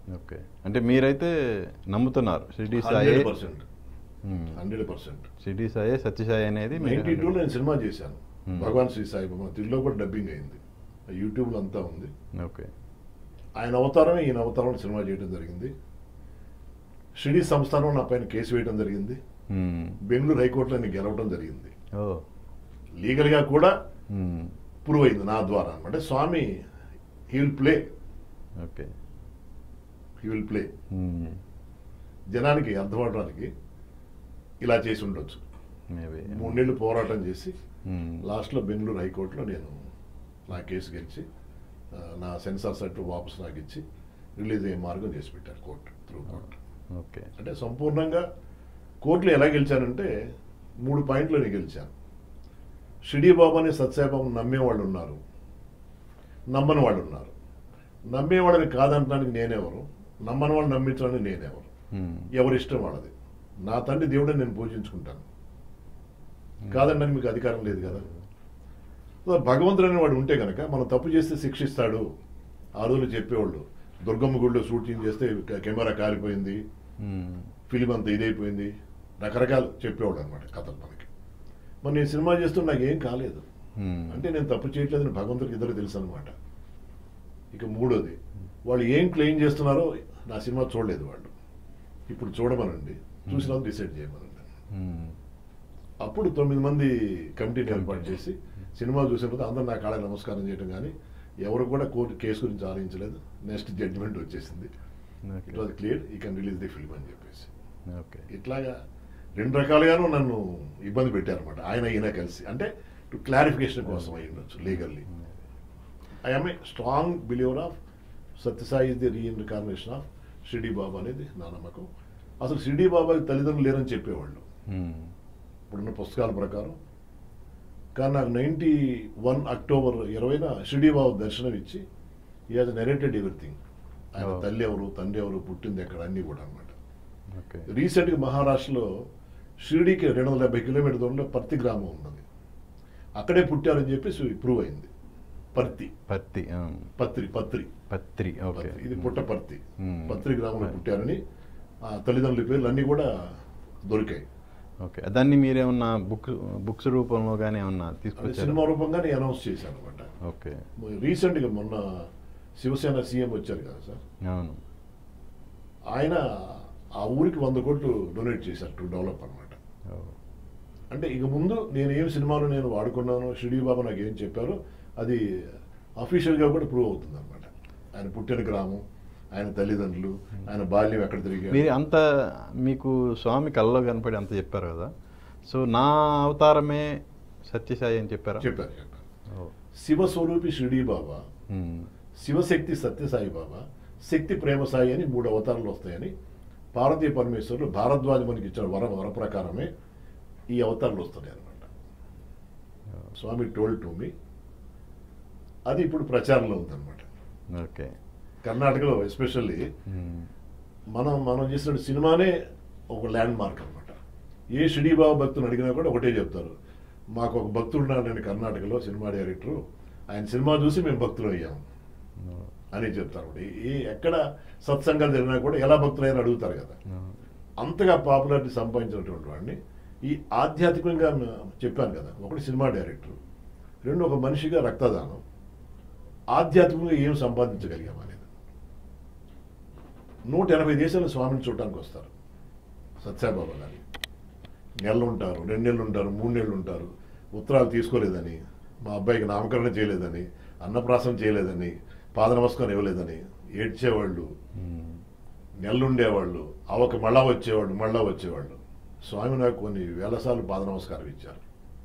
Okay అంటే మీరైతే నమ్ముతున్నారు Shirdi Sai hundred percent hmm. Hundred percent Shirdi Sai Sathya Sai అనేది మీరు నైన్టీ టూ నేను సినిమా చేశాను Hmm. భగవాన్ శ్రీ సాయిబాబా తెలుగులో కూడా డబ్బింగ్ అయింది యూట్యూబ్లో అంతా ఉంది ఓకే ఆయన అవతారమే ఈయన అవతారం సినిమా చేయడం జరిగింది షిరిడి సంస్థానం నా పైన కేసు వేయడం జరిగింది మ్మ్. బెంగళూరు హైకోర్టులో నేను గెలవడం జరిగింది ఓ లీగల్గా కూడా మ్మ్. ప్రూవ్ అయింది నా ద్వారా అనమాట Swami he will play okay he will play hmm. జనానికి అర్థం అవడానికి ఇలా చేసి ఉండొచ్చు మేబీ మూడు నెలలు పోరాటం చేసి మ్మ్. లాస్ట్లో బెంగళూరు హైకోర్టులో నేను నా కేసు గెలిచి ఆ, నా సెన్సార్ సర్టిఫికేట్ వాపసు నాకు ఇచ్చి రిలీజ్ అయ్యే మార్గం చేసి పెట్టారు కోర్టు త్రూ కోర్టు ఓకే అంటే సంపూర్ణంగా కోర్టులో ఎలా గెలిచానంటే మూడు పాయింట్లు నేను గెలిచాను షిడీ బాబు అనే సత్యసాయిబాబు నమ్మేవాళ్ళు ఉన్నారు నమ్మని వాళ్ళు ఉన్నారు నమ్మేవాళ్ళని కాదంటానికి నేనెవరు నమ్మని వాళ్ళు నమ్మించడానికి నేనెవరు మ్మ్. ఎవరి ఇష్టం వాళ్ళది నా తండ్రి దేవుడిని నేను పూజించుకుంటాను కాదండి మీకు అధికారం లేదు కదా సో భగవంతుడు అనే వాడు ఉంటే కనుక మనం తప్పు చేస్తే శిక్షిస్తాడు ఆ రోజులు చెప్పేవాళ్ళు దుర్గమ్మ గుడిలో షూటింగ్ చేస్తే క- కెమెరా కాలిపోయింది మ్మ్. ఫిలిం అంతా ఇదైపోయింది రకరకాలు చెప్పేవాడు అనమాట కథలు మనకి మరి నేను సినిమా చేస్తూ నాకు ఏం కాలేదు మ్మ్. అంటే నేను తప్పు చేయట్లేదని భగవంతుడికి ఇద్దరు తెలుసు అనమాట ఇక మూడోది వాళ్ళు ఏం క్లెయిమ్ చేస్తున్నారో నా సినిమా చూడలేదు వాళ్ళు ఇప్పుడు చూడమనండి చూసిన డిసైడ్ చేయమనండి మ్మ్. అప్పుడు తొమ్మిది మంది కమిటీని ఏర్పాటు చేసి సినిమా చూసిన తర్వాత అందరూ నా కాళ్ళ నమస్కారం చేయడం కానీ ఎవరు కూడా కోర్టు కేసు గురించి ఆలోచించలేదు నెక్స్ట్ జడ్జిమెంట్ వచ్చేసింది okay. It was clear he can release the film అని చెప్పేసి ఓకే ఇట్లాగా రెండు రకాలుగాను నన్ను ఇబ్బంది పెట్టారనమాట ఆయన ఈయన కలిసి అంటే టు క్లారిఫికేషన్ కోసం అయి ఉండొచ్చు legally I'm a strong believer of Sathya Sai is the reincarnation of Shirdi Baba అనేది నా నమ్మకం అసలు షిరిడి బాబాకి తల్లిదండ్రులు లేరని చెప్పేవాళ్ళు మ్మ్. ఇప్పుడున్న పుస్తకాల ప్రకారం కానీ నాకు నైంటీ వన్ అక్టోబర్ ఇరవైన షిరిడి బాబు దర్శనం ఇచ్చి ఈ హాజ్ నెరేటెడ్ ఎవ్రీథింగ్ ఆయన Oh. తల్లి ఎవరు తండ్రి ఎవరు పుట్టింది ఎక్కడ అన్నీ కూడా అనమాట ఓకే రీసెంట్గా మహారాష్ట్రలో షిరిడీకి రెండు వందల డెబ్బై కిలోమీటర్ దూరంలో పర్తి గ్రామం ఉన్నది అక్కడే పుట్టారని చెప్పేసి ప్రూవ్ అయింది పర్తి పత్తి ఆ. పత్రి పత్రి పత్రి ఓకే పత్రి. ఇది పుట్టపర్తి Hmm. పత్రి గ్రామంలో పుట్టారని ఆ తల్లిదండ్రుల పేర్లు అన్నీ కూడా దొరికాయి ఓకే దాన్ని మీరేమన్నా బుక్ బుక్స్ రూపంలో కానీ ఏమన్నా అది తీసుకొచ్చారు సినిమా రూపంగానే అనౌన్స్ చేశాను అనమాట ఓకే రీసెంట్గా మొన్న శివసేన సీఎం వచ్చారు కదా సార్ అవును ఆయన ఆ ఊరికి వంద కోట్లు డొనేట్ చేశారు టు డెవలప్ అనమాట ఓ. అంటే ఇక ముందు నేను ఏం సినిమాలో నేను వాడుకున్నాను షిరిడి బాబా నాకు ఏం చెప్పారో అది అఫీషియల్గా కూడా ప్రూవ్ అవుతుంది అనమాట ఆయన పుట్టిన గ్రామం ఆయన తల్లిదండ్రులు ఆయన బాల్యం ఎక్కడ మీరు తిరిగారు అంత మీకు స్వామి కళ్ళలో కనపడి అంత చెప్పారు కదా సో నా అవతారమే సత్యసాయి అని చెప్పారా చెప్పారు చెప్పారు ఓ. శివస్వరూపి షిరిడి బాబా మ్మ్. శివశక్తి సత్యసాయి బాబా శక్తి ప్రేమ సాయి అని మూడు అవతారాలు వస్తాయని పార్వతీ పరమేశ్వరులు భారద్వాజ మనకి ఇచ్చిన వర వర ప్రకారమే ఈ అవతారాలు వస్తున్నాయి అనమాట స్వామి టోల్డ్ టు మీ అది ఇప్పుడు ప్రచారంలో ఉందన్నమాట ఓకే కర్ణాటకలో ఎస్పెషల్లీ మ్మ్. మనం మనం చేసిన సినిమానే ఒక ల్యాండ్ మార్క్ అనమాట ఏ షిడీబాబు భక్తులు అడిగినా కూడా ఒకటే చెప్తారు మాకు ఒక భక్తుడు ఉన్నాడు నేను కర్ణాటకలో సినిమా డైరెక్టరు ఆయన సినిమా చూసి మేము భక్తులు అయ్యాము ఓ. అని చెప్తారు ఏ ఎక్కడ సత్సంగాలు జరిగినా కూడా ఎలా భక్తులైనా అడుగుతారు కదా ఓ. అంతగా పాపులారిటీ సంపాదించినటువంటి వాడిని ఈ ఆధ్యాత్మికంగా మ- చెప్పాను కదా ఒకటి సినిమా డైరెక్టర్ రెండు ఒక మనిషిగా రక్తదానం ఆధ్యాత్మికంగా ఏం సంపాదించగలిగాం అనేది నూట ఎనభై దేశాలు స్వామిని చూడటానికి వస్తారు సత్యసాయిబాబా గారి నెలలు ఉంటారు రెండు నెలలు ఉంటారు మూడు నెలలు ఉంటారు ఉత్తరాలు తీసుకోలేదని మా అబ్బాయికి నామకరణ చేయలేదని అన్నప్రాసన చేయలేదని పాద నమస్కారం ఇవ్వలేదని ఏడ్చేవాళ్ళు మ్మ్. నెల్లుండేవాళ్ళు అవక మళ్ళా వచ్చేవాళ్ళు మళ్ళా వచ్చేవాళ్ళు స్వామి నాకు కొన్ని వేల సార్లు పాద నమస్కారం ఇచ్చారు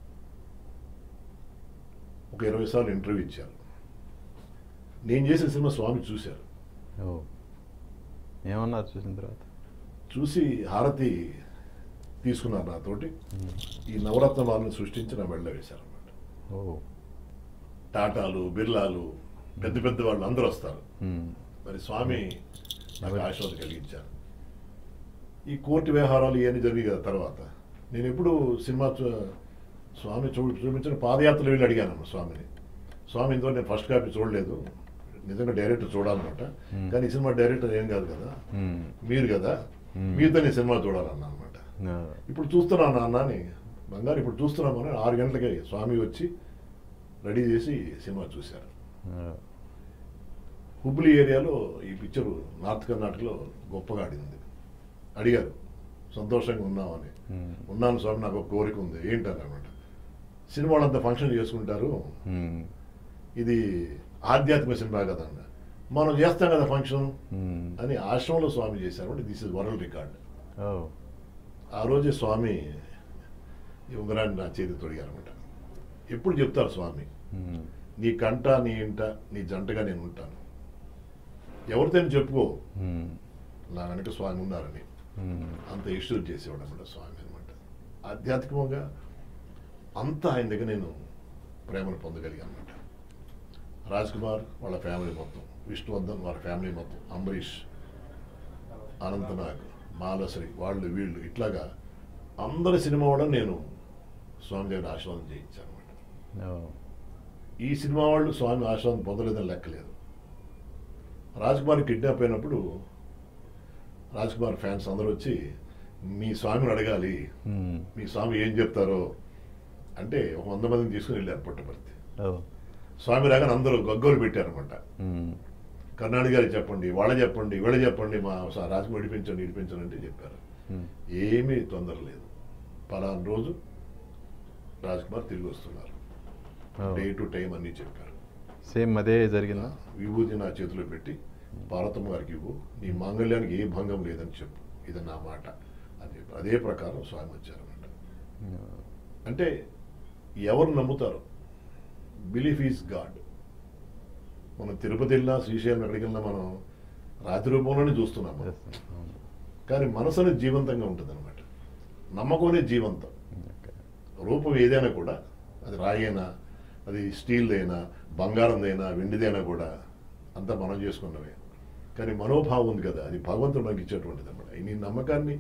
ఒక ఇరవై సార్లు ఇంటర్వ్యూ ఇచ్చారు నేను చేసిన సినిమా స్వామి చూశారు ఓ ఏమన్నారు చూసిన తర్వాత చూసి హారతి తీసుకున్నారు నాతోటి మ్మ్. ఈ నవరత్న వాళ్ళని సృష్టించి నా వెళ్ళ వేశారన్నమాట ఓ టాటాలు బిర్లాలు పెద్ద పెద్ద వాళ్ళు అందరూ వస్తారు మ్మ్. మరి స్వామి నాకు ఆశీర్వాదం కలిగించారు ఈ కోర్టు వ్యవహారాలు ఇవన్నీ జరిగి కదా తర్వాత నేను ఎప్పుడు సినిమా చూ- స్వామి చూ చూపించిన పాదయాత్రలు వెళ్ళి అడిగాను స్వామిని స్వామి ఇందులో నేను ఫస్ట్ కాపీ చూడలేదు నిజంగా డైరెక్టర్ చూడాలన్నమాట Hmm. కానీ ఈ సినిమా డైరెక్టర్ ఏం కాదు కదా మ్మ్. మీరు కదా Hmm. మీతో నేను సినిమా చూడాలన్నా అనమాట ఆ, ఇప్పుడు చూస్తున్నాను నాన్న అని బంగారు ఇప్పుడు చూస్తున్నామని ఆరు గంటలకే స్వామి వచ్చి రెడీ చేసి సినిమా చూశారు ఆ, హుబ్లీ ఏరియాలో ఈ పిక్చరు నార్త్ కర్ణాటకలో గొప్పగా ఆడింది అడిగారు సంతోషంగా ఉన్నామని మ్మ్. ఉన్నాను స్వామి నాకు ఒక కోరిక ఉంది ఏంటని అనమాట సినిమా వాళ్ళంతా ఫంక్షన్ చేసుకుంటారు మ్మ్. ఇది ఆధ్యాత్మిక సినిమా కదా అన్న మనం చేస్తాం కదా ఫంక్షన్ మ్మ్. అని ఆశ్రమంలో స్వామి చేశారు అంటే దిస్ ఇస్ వరల్డ్ రికార్డ్ ఓ ఆ రోజే స్వామి ఈ ఉంగరాన్ని నా చేతి తొడిగారనమాట ఎప్పుడు చెప్తారు స్వామి మ్మ్. నీ కంట నీ ఇంట నీ జంటగా నేను ఉంటాను ఎవరితో చెప్పుకో మ్మ్. నా వెనక స్వామి ఉన్నారని మ్మ్. అంత ఇష్యూర్ చేసేవాడు అనమాట స్వామి అనమాట ఆధ్యాత్మికంగా అంతా ఆయన దగ్గర నేను ప్రేమను పొందగలిగాను అనమాట రాజ్ కుమార్ వాళ్ళ ఫ్యామిలీ మొత్తం విష్ణువర్ధన్ వాళ్ళ ఫ్యామిలీ మొత్తం అంబరీష్ అనంతనాగ్ మాలశ్రీ వాళ్ళు వీళ్ళు ఇట్లాగా అందరి సినిమా కూడా నేను స్వామి దగ్గర ఆశీర్వాదం చేయించాను అనమాట ఓ ఈ సినిమా వాళ్ళు స్వామి ఆశీర్వాదం పొందలేదని లెక్కలేదు రాజ్ కుమార్ కిడ్నాప్ అయినప్పుడు రాజ్ కుమార్ ఫ్యాన్స్ అందరూ వచ్చి మీ స్వామిని అడగాలి మ్మ్. మీ స్వామి ఏం చెప్తారో అంటే ఒక వంద మందిని తీసుకుని వెళ్ళారు పుట్టపర్తి ఓ స్వామి రాగానే అందరూ గగ్గోలు పెట్టారనమాట మ్మ్. కర్ణాడి గారికి చెప్పండి వాళ్ళ చెప్పండి వీళ్ళ చెప్పండి మా సా- రాజకుమార్ ఇడిపించండి ఇడిపించండి అంటే చెప్పారు మ్మ్. ఏమీ తొందర లేదు పలానా రోజు రాజ్కుమార్ తిరిగి వస్తున్నారు ఓ. డే టు టైం అన్నీ చెప్పారు సేమ్ అదే జరిగిందా విభూతి నా చేతిలో పెట్టి పార్వతమ్మ గారికి ఇవ్వు నీ మాంగళ్యానికి ఏ భంగం లేదని చెప్పు ఇది నా మాట అని చెప్పి అదే ప్రకారం స్వామి వచ్చారన్నమాట అంటే ఎవరు నమ్ముతారు బిలీఫ్ ఈజ్ గాడ్ మనం తిరుపతి వెళ్ళినా శ్రీశైలం ఎక్కడికి వెళ్ళినా మనం రాతి రూపంలోనే చూస్తున్నాం మనం. Yes. అవును. కానీ మనసు అనేది జీవంతంగా ఉంటుంది అనమాట నమ్మకం అనేది జీవంతం ఓకే. రూపం ఏదైనా కూడా అది రాయైనా అది స్టీల్ అయినా బంగారందైనా వెండిదైనా కూడా అంతా మనం చేసుకున్నవే కానీ మనోభావం ఉంది కదా అది భగవంతుడు మనకి ఇచ్చేటువంటిది అనమాట నీ నమ్మకాన్ని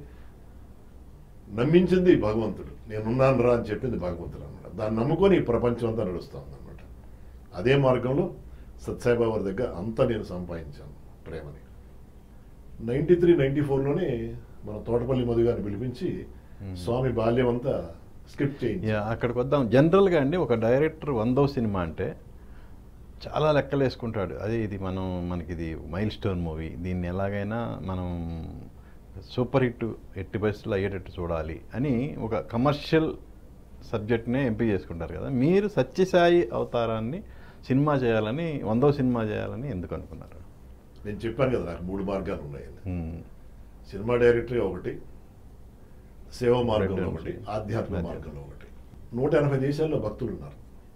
నమ్మించింది భగవంతుడు నేనున్నాను రా అని చెప్పింది భగవంతుడు అనమాట దాన్ని నమ్ముకొని ఈ ప్రపంచం అంతా నడుస్తాం అనమాట అదే మార్గంలో సత్సాయిబాబా వారి దగ్గర అంతా నేను సంపాదించాను ప్రేమని నైంటీ త్రీ నైంటీ ఫోర్లోనే మన తోటపల్లి మధు గారిని పిలిపించి Hmm. స్వామి బాల్యం అంతా స్క్రిప్ట్ చేయించి యా అక్కడికి వద్దాం జనరల్గా అండి ఒక డైరెక్టర్ వందో సినిమా అంటే చాలా లెక్కలు వేసుకుంటాడు అదే ఇది మనం మనకి ఇది మైల్ స్టోన్ మూవీ దీన్ని ఎలాగైనా మనం సూపర్ హిట్ ఎట్టి పరిస్థితుల్లో అయ్యేటట్టు చూడాలి అని ఒక కమర్షియల్ సబ్జెక్ట్నే ఎంపిక చేసుకుంటారు కదా మీరు సత్యసాయి అవతారాన్ని సినిమా చేయాలని వందో సినిమా చేయాలని ఎందుకు అనుకున్నారు నేను చెప్పాను కదా నాకు మూడు మార్గాలు ఉన్నాయని మ్మ్. సినిమా డైరెక్టరీ ఒకటి సేవా మార్గంలో Freedom. ఒకటి ఆధ్యాత్మిక ఆధ్యాత్మిక. మార్గంలో ఒకటి నూట ఎనభై దేశాల్లో భక్తులు ఉన్నారు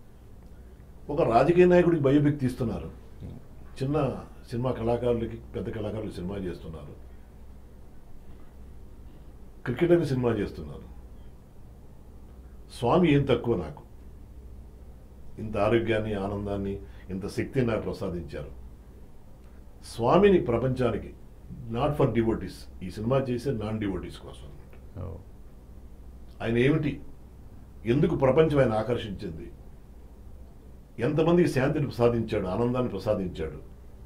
ఒక రాజకీయ నాయకుడికి బయోపిక్ తీస్తున్నారు చిన్న సినిమా కళాకారులకి పెద్ద కళాకారులు సినిమా చేస్తున్నారు క్రికెటర్కి సినిమా చేస్తున్నారు స్వామి ఏం తక్కువ నాకు ఇంత ఆరోగ్యాన్ని ఆనందాన్ని ఇంత శక్తిని నాకు ప్రసాదించారు స్వామిని ప్రపంచానికి నాట్ ఫర్ డివోటీస్ ఈ సినిమా చేసే నాన్ డివోటీస్ కోసం అన్నమాట ఓ. ఆయన ఏమిటి ఎందుకు ప్రపంచం ఆయన ఆకర్షించింది ఎంతమందికి శాంతిని ప్రసాదించాడు ఆనందాన్ని ప్రసాదించాడు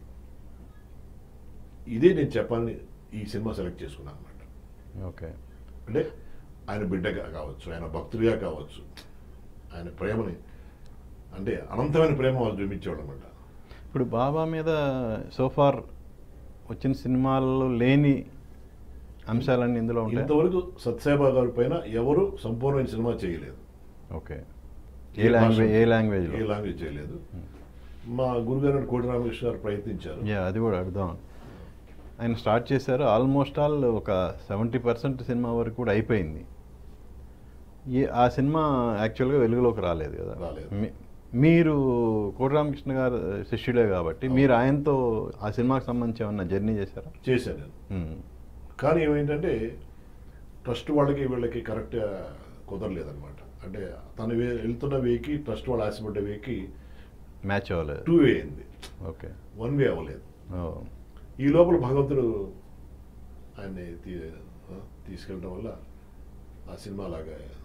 ఇదే నేను చెప్పాలని ఈ సినిమా సెలెక్ట్ చేసుకున్నాను అనమాట ఓకే అంటే ఆయన బిడ్డగా కావచ్చు ఆయన భక్తుడిగా కావచ్చు ఆయన ప్రేమని అంటే అనంతమైన ప్రేమ వాళ్ళు చూపించేవాడు అనమాట ఇప్పుడు బాబా మీద సోఫార్ వచ్చిన సినిమాల్లో లేని అంశాలన్నీ ఇందులో ఉంటాయి ఇంతవరకు సత్యసాయిబా గారి పైన ఎవరు సంపూర్ణమైన సినిమా చేయలేదు okay a language a language a language చేయలేదు మా గురుగారు కోటి రామకృష్ణ గారు ప్రయత్నించారు యా అది కూడా అడుగుదాం ఆయన స్టార్ట్ చేశారు ఆల్మోస్ట్ ఆల్ ఒక సెవెంటీ పర్సెంట్ సినిమా వరకు కూడా అయిపోయింది ఏ ఆ సినిమా యాక్చువల్గా వెలుగులోకి రాలేదు కదా రాలేదు. మీ- మీరు కోటి రామకృష్ణ గారు శిష్యుడే కాబట్టి మీరు ఆయనతో ఆ సినిమాకి సంబంధించి ఏమన్నా జర్నీ చేశారా చేశాను నేను మ్మ్. కానీ ఏమైందంటే ట్రస్ట్ వాళ్ళకి వీళ్ళకి కరెక్ట్ కుదరలేదన్నమాట అంటే తను వే- వెళ్తున్న వేకి ట్రస్ట్ వాళ్ళు ఆశపడ్డ వేకి మ్యాచ్ అవ్వలేదు టూ వే అయింది ఓకే వన్ వే అవ్వలేదు ఓ ఈ లోపల భగవంతుడు ఆయన్ని తీ- ఆ, తీసుకెళ్ళడం వల్ల ఆ సినిమా లాగా